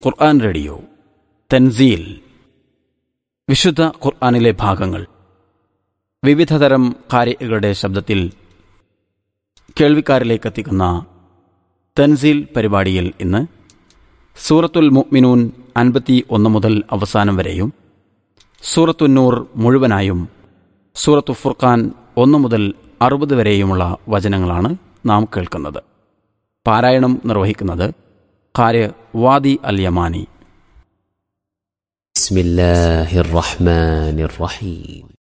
ഖുർആൻ radio തൻസീൽ വിശുദ്ധ ഖുർആനിലെ ഭാഗങ്ങൾ വിവിധതരം കാര്യങ്ങളുടെ ശബ്ദത്തിൽ കേൾവിക്കാരിലേക്ക് എത്തിക്കുന്ന തൻസീൽ പരിപാടിയിൽ ഇന്ന് സൂറത്തുൽ മുഅ്മിനൂൻ അൻപത്തി ഒന്ന് മുതൽ അവസാനം വരെയും സൂറത്തുന്നൂർ മുഴുവനായും സൂറത്തു ഫുർഖാൻ ഒന്ന് മുതൽ അറുപത് വരെയുമുള്ള വചനങ്ങളാണ് നാം കേൾക്കുന്നത് പാരായണം നിർവഹിക്കുന്നത് ഖാര് വാദി അൽ യമാനി بسم الله الرحمن الرحيم